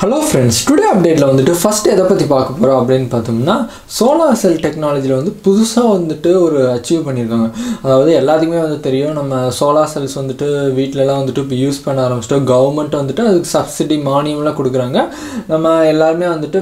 hello friends today அப்டேட்டில் வந்துட்டு first எதை பற்றி பார்க்க போகிறோம் அப்படின்னு பார்த்தோம்னா சோலார் செல் டெக்னாலஜியில் வந்து புதுசாக வந்துட்டு ஒரு அச்சீவ் பண்ணியிருக்காங்க அதாவது எல்லாத்துக்குமே வந்து தெரியும் நம்ம சோலார் செல்ஸ் வந்துட்டு வீட்டிலலாம் வந்துட்டு இப்போ யூஸ் பண்ண ஆரம்பிச்சிட்டோம் கவர்மெண்ட் வந்துட்டு அதுக்கு சப்சிடி மானியம்லாம் கொடுக்குறாங்க நம்ம எல்லாருமே வந்துட்டு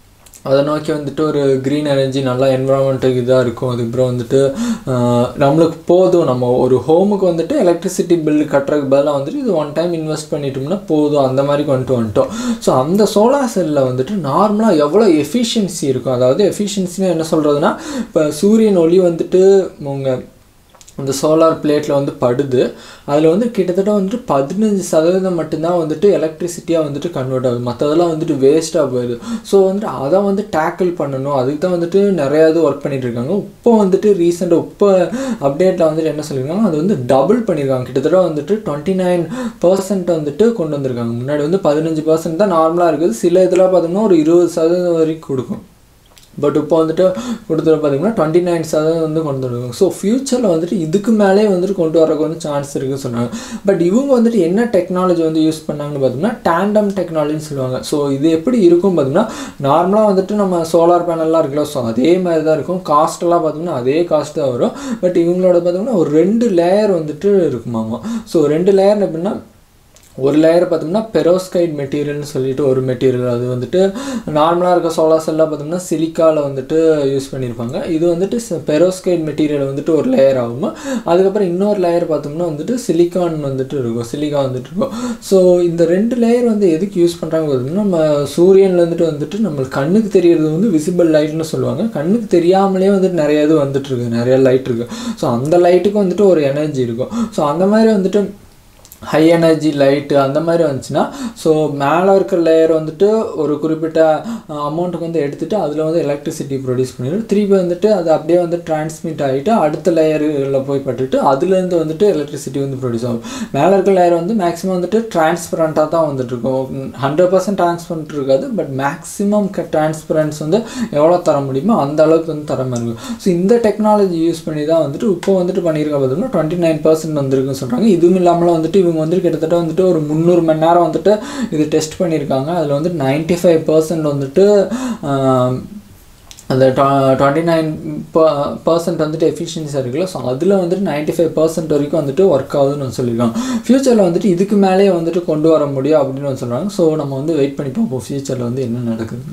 அதை நோக்கி வந்துட்டு ஒரு க்ரீன் எனர்ஜி நல்லா என்வரான்மெண்ட்டுக்கு இதாக இருக்கும் அதுக்கப்புறம் வந்துட்டு ஆஹ், நம்மளுக்கு போதும் நம்ம ஒரு ஹோமுக்கு வந்துட்டு எலக்ட்ரிசிட்டி பில் கட்டுறதுக்கு பதிலாக வந்துட்டு இது ஒன் டைம் இன்வெஸ்ட் பண்ணிட்டோம்னா போதும் அந்த மாதிரி கொண்டு வந்துட்டோம் ஸோ அந்த சோலார் செல்லில் வந்துட்டு நார்மலாக எவ்வளோ எஃபிஷியன்சி இருக்கும் அதாவது எஃபிஷியன்சின்னு என்ன சொல்கிறதுனா இப்போ சூரியன் ஒளி வந்துட்டு உங்கள் அந்த சோலார் பிளேட்டில் வந்து படுது அதில் வந்து கிட்டத்தட்ட வந்துட்டு பதினஞ்சு சதவீதம் மட்டும்தான் வந்துட்டு எலக்ட்ரிசிட்டியாக வந்துட்டு கன்வெர்ட் ஆகுது மற்றதெல்லாம் வந்துட்டு வேஸ்ட்டாக போயிடுது ஸோ வந்துட்டு அதை வந்து டேக்கிள் பண்ணணும் அதுக்கு தான் வந்துட்டு நிறையா இது ஒர்க் பண்ணிட்டு இருக்காங்க இப்போ வந்துட்டு ரீசெண்டாக இப்போ அப்டேட்டில் வந்துட்டு என்ன சொல்லியிருக்காங்க அது வந்து டபுள் பண்ணியிருக்காங்க கிட்டத்தட்ட வந்துட்டு டுவெண்ட்டி நைன் பர்சன்ட் வந்துட்டு கொண்டு வந்திருக்காங்க முன்னாடி வந்து பதினஞ்சு பர்சன்ட் தான் நார்மலாக இருக்குது சில இதில் பார்த்தோம்னா ஒரு இருபது சதவீதம் வரைக்கும் கொடுக்கும் பட் இப்போ வந்துட்டு கொடுத்துட்டு பார்த்தீங்கன்னா டுவெண்ட்டி நைன் சதவீதம் வந்து கொண்டு வருவாங்க ஸோ ஃப்யூச்சரில் வந்துட்டு இதுக்கு மேலே வந்துட்டு கொண்டு வரக்கு வந்து சான்ஸ் இருக்குன்னு சொன்னாங்க பட் இவங்க வந்துட்டு என்ன டெக்னாலஜி வந்து யூஸ் பண்ணாங்கன்னு பார்த்தோம்னா டேண்டம் டெக்னாலஜின்னு சொல்லுவாங்க ஸோ இது எப்படி இருக்கும் பார்த்தோம்னா நார்மலாக வந்துட்டு நம்ம சோலார் பேனல்லாம் இருக்குல்ல ஸோ அதே மாதிரி தான் இருக்கும் காஸ்ட்டெல்லாம் பார்த்தோம்னா அதே காஸ்ட் தான் வரும் பட் இவங்களோட பார்த்தோம்னா ஒரு ரெண்டு லேயர் வந்துட்டு இருக்குமாமா ஸோ ரெண்டு லேயர் எப்படின்னா ஒரு லேயர் பார்த்தோம்னா பெரோஸ்கைட் மெட்டீரியல்னு சொல்லிட்டு ஒரு மெட்டீரியல் அது வந்துட்டு நார்மலாக இருக்க சோலார் செல்லாம் பார்த்தோம்னா சிலிக்காவில் வந்துட்டு யூஸ் பண்ணியிருப்பாங்க இது வந்துட்டு பெரோஸ்கைட் மெட்டீரியல் வந்துட்டு ஒரு லேயர் ஆகும் அதுக்கப்புறம் இன்னொரு லேயர் பார்த்தோம்னா வந்துட்டு சிலிக்கான் வந்துட்டு இருக்கும் சிலிக்கா வந்துட்டு இருக்கும் ஸோ இந்த ரெண்டு லேயர் வந்து எதுக்கு யூஸ் பண்ணுறாங்க பார்த்தோம்னா நம்ம சூரியன்ல வந்துட்டு வந்துட்டு நம்மளுக்கு கண்ணுக்கு தெரியறது வந்து விசிபிள் லைட்னு சொல்லுவாங்க கண்ணுக்கு தெரியாமலே வந்துட்டு நிறைய இது வந்துட்டு இருக்கு நிறைய லைட் இருக்கு ஸோ அந்த லைட்டுக்கு வந்துட்டு ஒரு எனர்ஜி இருக்கும் ஸோ அந்த மாதிரி வந்துட்டு ஹை எனர்ஜி லைட்டு அந்த மாதிரி வந்துச்சுன்னா ஸோ மேலே இருக்கிற லேயர் வந்துட்டு ஒரு குறிப்பிட்ட அமௌண்ட்டுக்கு வந்து எடுத்துகிட்டு அதில் வந்து எலக்ட்ரிசிட்டி ப்ரொடியூஸ் பண்ணிடும் திருப்பி வந்துட்டு அது அப்படியே வந்து டிரான்ஸ்மிட் ஆகிட்டு அடுத்த லேயரில் போய் பட்டுட்டு அதுலேருந்து வந்துட்டு எலக்ட்ரிசிட்டி வந்து ப்ரொடியூஸ் ஆகும் மேலே இருக்கிற லேயர் வந்து மேக்ஸிமம் வந்துட்டு டிரான்ஸ்பரண்ட்டாக தான் வந்துட்டு இருக்கும் ஹண்ட்ரட் பர்சன்ட் டிரான்ஸ்பரண்ட் இருக்காது பட் மேக்ஸிமம் டிரான்ஸ்பரன்ஸ் வந்து எவ்வளோ தர முடியுமோ அந்த அளவுக்கு வந்து தர மாதிரி இருக்கும் ஸோ இந்த டெக்னாலஜி யூஸ் பண்ணி தான் வந்துட்டு இப்போ வந்துட்டு பண்ணியிருக்க பார்த்தோம்னா டுவெண்ட்டி நைன் பர்சன்ட் வந்திருக்குன்னு சொல்கிறாங்க இதுவும் இல்லாமல் வந்துட்டு இவங்க வந்து கிட்டத்தட்ட வந்துட்டு ஒரு முந்நூறு மணி நேரம் வந்துட்டு இது டெஸ்ட் பண்ணியிருக்காங்க அதில் வந்து நைன்ட்டி ஃபைவ் பர்சன்ட் வந்துட்டு ஆஹ், அந்த டுவெண்ட்டி நைன் பர்சன்ட் வந்துட்டு எஃபிஷியன்சியாக இருக்குல்ல ஸோ அதில் வந்துட்டு நைன்ட்டி ஃபைவ் பர்சன்ட் வரைக்கும் வந்துட்டு ஒர்க் ஆகுதுன்னு வந்து சொல்லியிருக்காங்க ஃப்யூச்சரில் வந்துட்டு இதுக்கு மேலேயே வந்துட்டு கொண்டு வர முடியும் அப்படின்னு வந்து சொல்கிறாங்க ஸோ நம்ம வந்து வெயிட் பண்ணி பார்ப்போம் ஃப்யூச்சரில் வந்து என்ன நடக்குது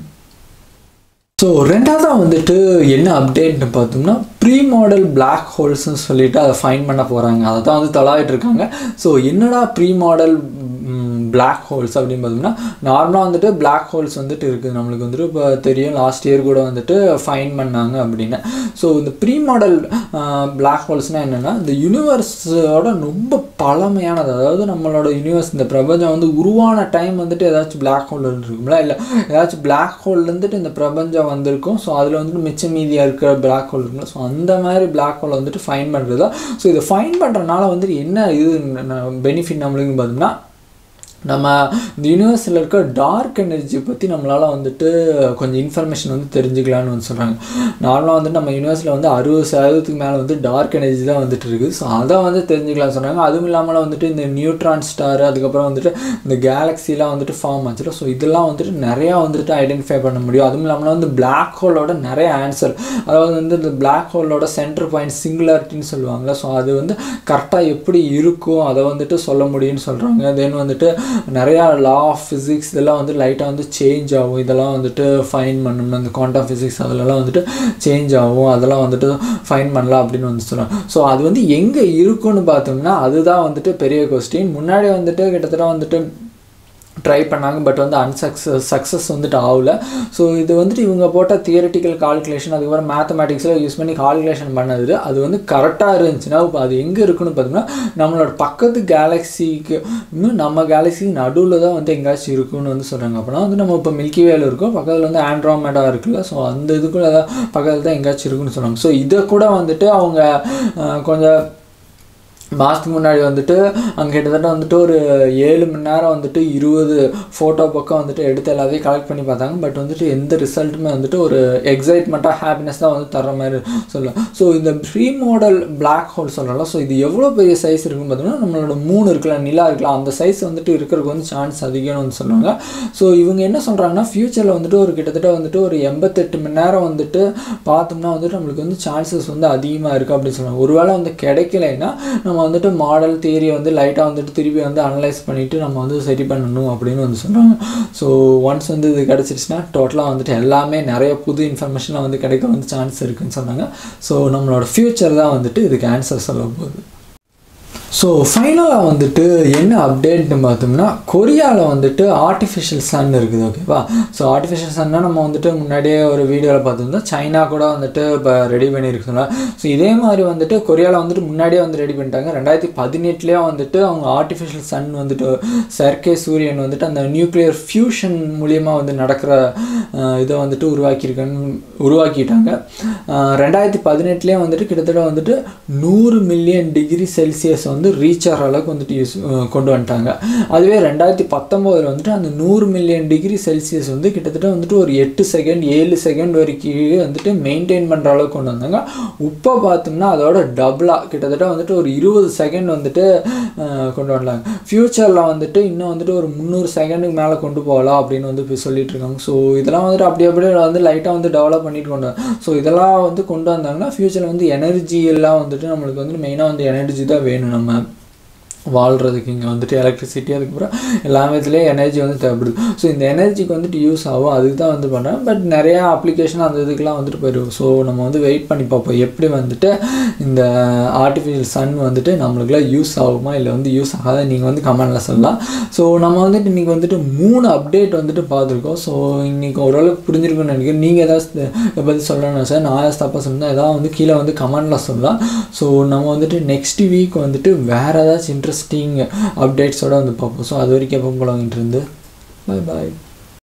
ஸோ ரெண்டாவதாக வந்துட்டு என்ன அப்டேட்னு பார்த்தோம்னா ப்ரீ மாடல் பிளாக் ஹோல்ஸ்னு சொல்லிட்டு அதை ஃபைன் பண்ண போகிறாங்க அதை தான் வந்து தொலாவிட்டு இருக்காங்க ஸோ என்னடா ப்ரீ மாடல் பிளாக் ஹோல்ஸ் அப்படின்னு பார்த்தோம்னா நார்மலாக வந்துட்டு பிளாக் ஹோல்ஸ் வந்துட்டு இருக்குது நம்மளுக்கு வந்துட்டு இப்போ தெரியும் லாஸ்ட் இயர் கூட வந்துட்டு ஃபைன் பண்ணாங்க அப்படின்னு ஸோ இந்த ப்ரீ மாடல் பிளாக் ஹோல்ஸ்னால் என்னென்னா இந்த யூனிவர்ஸோட ரொம்ப பழமையானது அதாவது நம்மளோட யூனிவர்ஸ் இந்த பிரபஞ்சம் வந்து உருவான டைம் வந்துட்டு ஏதாச்சும் பிளாக் ஹோல் இருக்கும்ல இல்லை ஏதாச்சும் பிளாக் ஹோல் இருந்துட்டு இந்த பிரபஞ்சம் வந்திருக்கும் ஸோ அதில் வந்துட்டு மிச்ச மீதியாக இருக்கிற பிளாக் ஹோல் இருக்கும்ல ஸோ அந்த மாதிரி பிளாக் ஹோலை வந்துட்டு ஃபைன் பண்ணுறது தான் ஸோ இதை ஃபைன் பண்ணுறதுனால வந்துட்டு என்ன இது பெனிஃபிட் நம்மளுக்கு பார்த்தோம்னா நம்ம இந்த யூனிவர்ஸில் இருக்க டார்க் எனர்ஜி பற்றி நம்மளால் வந்துட்டு கொஞ்சம் இன்ஃபர்மேஷன் வந்து தெரிஞ்சுக்கலாம்னு வந்து சொல்கிறாங்க நார்மலாக வந்துட்டு நம்ம யூனிவர்ஸில் வந்து அறுபது சதவீதத்துக்கு மேலே வந்து டார்க் எனர்ஜி தான் வந்துட்டு இருக்குது ஸோ அதை வந்து தெரிஞ்சுக்கலாம்னு சொன்னாங்க அதுவும் இல்லாமல் வந்துட்டு இந்த நியூட்ரான் ஸ்டார் அதுக்கப்புறம் வந்துட்டு இந்த கேலக்ஸிலாம் வந்துட்டு ஃபார்ம் ஆச்சுல ஸோ இதெல்லாம் வந்துட்டு நிறையா வந்துட்டு ஐடென்டிஃபை பண்ண முடியும் அதுவும் இல்லாமல் வந்து பிளாக் ஹோலோட நிறைய ஆன்சர் அதாவது வந்து இந்த பிளாக் ஹோலோட சென்டர் பாயிண்ட் சிங்குலாரிட்டின்னு சொல்லுவாங்கள்ல ஸோ அது வந்து கரெக்டாக எப்படி இருக்கும் அதை வந்துட்டு சொல்ல முடியும்னு சொல்கிறாங்க தென் வந்துட்டு நிறையா லா ஆஃப் ஃபிசிக்ஸ் இதெல்லாம் வந்து லைட்டாக வந்து சேஞ்ச் ஆகும் இதெல்லாம் வந்துட்டு ஃபைன் பண்ணணும் அந்த குவாண்டம் ஃபிசிக்ஸ் அதிலலாம் வந்துட்டு சேஞ்ச் ஆகும் அதெல்லாம் வந்துட்டு ஃபைன் பண்ணலாம் அப்படின்னு வந்து சொல்கிறாங்க ஸோ அது வந்து எங்கே இருக்குன்னு பார்த்தோம்னா அதுதான் வந்துட்டு பெரிய கொஸ்டின் முன்னாடி வந்துட்டு கிட்டத்தட்ட வந்துட்டு ட்ரை பண்ணாங்க பட் வந்து அன்சக்ஸஸ் சக்ஸஸ் வந்துட்டு ஆகல ஸோ இது வந்துட்டு இவங்க போட்ட தியரட்டிக்கல் கால்குலேஷன் அதுக்கப்புறம் மேத்தமேட்டிக்ஸில் யூஸ் பண்ணி கால்குலேஷன் பண்ணது அது வந்து கரெக்டாக இருந்துச்சுன்னா இப்போ அது எங்கே இருக்குன்னு பார்த்தோம்னா நம்மளோட பக்கத்து கேலக்ஸிக்கு இன்னும் நம்ம கேலக்ஸிக்கு நடுவில் தான் வந்து எங்கேயாச்சும் இருக்குன்னு வந்து சொல்கிறாங்க அப்படின்னா வந்து நம்ம இப்போ மில்கி வேல இருக்கோம் பக்கத்தில் வந்து ஆண்ட்ரோமேடா இருக்குல்ல ஸோ அந்த இதுக்குள்ள தான் பக்கத்தில் தான் எங்கேயாச்சும் இருக்குன்னு சொல்கிறாங்க ஸோ இதை கூட வந்துட்டு அவங்க அஹ், கொஞ்சம் மாதத்துக்கு முன்னாடி வந்துட்டு அங்கே கிட்டத்தட்ட வந்துட்டு ஒரு ஏழு மணி நேரம் வந்துட்டு இருபது ஃபோட்டோ பக்கம் வந்துட்டு எடுத்து எல்லாத்தையும் கலெக்ட் பண்ணி பார்த்தாங்க பட் வந்துட்டு எந்த ரிசல்ட்டுமே வந்துட்டு ஒரு எக்ஸைட்மெண்ட்டாக ஹாப்பினஸ் தான் வந்து தர மாதிரி சொல்லலாம் ஸோ இந்த ப்ரீ மாடல் பிளாக் ஹோல் சொல்லலாம் ஸோ இது எவ்வளோ பெரிய சைஸ் இருக்குன்னு பார்த்தோம்னா நம்மளோட மூணு இருக்கலாம் நிலா இருக்கலாம் அந்த சைஸ் வந்துட்டு இருக்கிறதுக்கு வந்து சான்ஸ் அதிகம்னு வந்து சொல்லுவாங்க ஸோ இவங்க என்ன சொல்கிறாங்கன்னா ஃப்யூச்சரில் வந்துட்டு ஒரு கிட்டத்தட்ட வந்துட்டு ஒரு எண்பத்தெட்டு மணி நேரம் வந்துட்டு பார்த்தோம்னா வந்துட்டு நம்மளுக்கு வந்து சான்சஸ் வந்து அதிகமாக இருக்குது அப்படின்னு சொல்லுவாங்க ஒருவேளை வந்து கிடைக்கலைன்னா நம்ம வந்துட்டு மாடல் தியரியை வந்து லைட்டாக வந்துட்டு திருப்பி வந்து அனலைஸ் பண்ணிவிட்டு நம்ம வந்து சரி பண்ணணும் அப்படின்னு வந்து சொல்கிறாங்க ஸோ ஒன்ஸ் வந்து இது கிடச்சிருச்சுன்னா டோட்டலாக வந்துட்டு எல்லாமே நிறைய புது இன்ஃபர்மேஷன்லாம் வந்து கிடைக்க வந்து சான்ஸ் இருக்குன்னு சொன்னாங்க ஸோ நம்மளோட ஃப்யூச்சர் தான் வந்துட்டு இதுக்கு ஆன்சர் சொல்ல போகுது ஸோ ஃபைனலாக வந்துட்டு என்ன அப்டேட்னு பார்த்தோம்னா கொரியாவில் வந்துட்டு ஆர்டிஃபிஷியல் சன் இருக்குது ஓகேவா ஸோ ஆர்டிஃபிஷியல் சன்னா நம்ம வந்துட்டு முன்னாடியே ஒரு வீடியோவில் பார்த்துருந்தோம் சைனா கூட வந்துட்டு இப்போ ரெடி பண்ணியிருக்கோம்ல ஸோ இதே மாதிரி வந்துட்டு கொரியாவில் வந்துட்டு முன்னாடியே வந்து ரெடி பண்ணிட்டாங்க ரெண்டாயிரத்தி பதினெட்டுலேயே வந்துட்டு அவங்க ஆர்டிஃபிஷியல் சன் வந்துட்டு செயற்கை சூரியன் வந்துட்டு அந்த நியூக்ளியர் ஃபியூஷன் மூலியமாக வந்து நடக்கிற அஹ், இதை வந்துட்டு உருவாக்கியிருக்கன்னு உருவாக்கிட்டாங்க அஹ், ரெண்டாயிரத்தி பதினெட்டுலேயே வந்துட்டு கிட்டத்தட்ட வந்துட்டு நூறு மில்லியன் டிகிரி செல்சியஸ் வந்து ரீச் ஆகிற அளவுக்கு வந்துட்டு யூஸ் அஹ், கொண்டு வந்துட்டாங்க அதுவே ரெண்டாயிரத்தி பத்தொம்போதில் வந்துட்டு அந்த நூறு மில்லியன் டிகிரி செல்சியஸ் வந்து கிட்டத்தட்ட வந்துட்டு ஒரு எட்டு செகண்ட் ஏழு செகண்ட் வரைக்கும் வந்துட்டு மெயின்டைன் பண்ணுற அளவுக்கு கொண்டு வந்தாங்க இப்போ பார்த்தோம்னா அதோட டபுளாக கிட்டத்தட்ட வந்துட்டு ஒரு இருபது செகண்ட் வந்துட்டு அஹ், கொண்டு வந்தாங்க ஃப்யூச்சரில் வந்துட்டு இன்னும் வந்துட்டு ஒரு முந்நூறு செகண்டுக்கு மேலே கொண்டு போகலாம் அப்படின்னு வந்து இப்போ சொல்லிட்டு இருக்காங்க ஸோ இதெல்லாம் வந்துட்டு அப்படி அப்படியே வந்து லைட்டாக வந்து டெவலப் பண்ணிட்டு கொண்டு ஸோ இதெல்லாம் வந்து கொண்டு வந்தாங்கன்னா ஃப்யூச்சரில் வந்து எனர்ஜி எல்லாம் வந்துட்டு நம்மளுக்கு வந்து மெயினாக வந்து எனர்ஜி தான் வேணும் நம்ம வாழ்கிறதுக்கு இங்கே வந்துட்டு எலக்ட்ரிசிட்டி அதுக்கப்புறம் எல்லா விதத்துலேயே எனர்ஜி வந்து தேவைப்படுது ஸோ இந்த எனர்ஜிக்கு வந்துட்டு யூஸ் ஆகும் அதுக்கு தான் வந்து பண்ணுறேன் பட் நிறையா அப்ளிகேஷன் அந்த இதுக்கெலாம் வந்துட்டு போயிடும் ஸோ நம்ம வந்து வெயிட் பண்ணி பார்ப்போம் எப்படி வந்துட்டு இந்த ஆர்டிஃபிஷியல் சன் வந்துட்டு நம்மளுக்குலாம் யூஸ் ஆகுமா இல்லை வந்து யூஸ் ஆகாத நீங்கள் வந்து கமெண்டில் சொல்லலாம் ஸோ நம்ம வந்துட்டு இன்றைக்கி வந்துட்டு மூணு அப்டேட் வந்துட்டு பார்த்துருக்கோம் ஸோ இன்றைக்கி ஓரளவுக்கு புரிஞ்சிருக்குன்னு நினைக்கிறேன் நீங்கள் ஏதாவது இதை பற்றி சொல்லணும் சார் நான் ஏதாவது தப்பாக சொன்னால் ஏதாவது வந்து கீழே வந்து கமெண்டில் சொல்லலாம் ஸோ நம்ம வந்துட்டு நெக்ஸ்ட் வீக் வந்துட்டு வேறு ஏதாச்சும் இன்ட்ரெஸ்டிங் அப்டேட்ஸோடு வந்து பார்ப்போம் ஸோ அது வரைக்கும் எப்போ போல வாங்கிட்டு இருந்து பாய் பாய்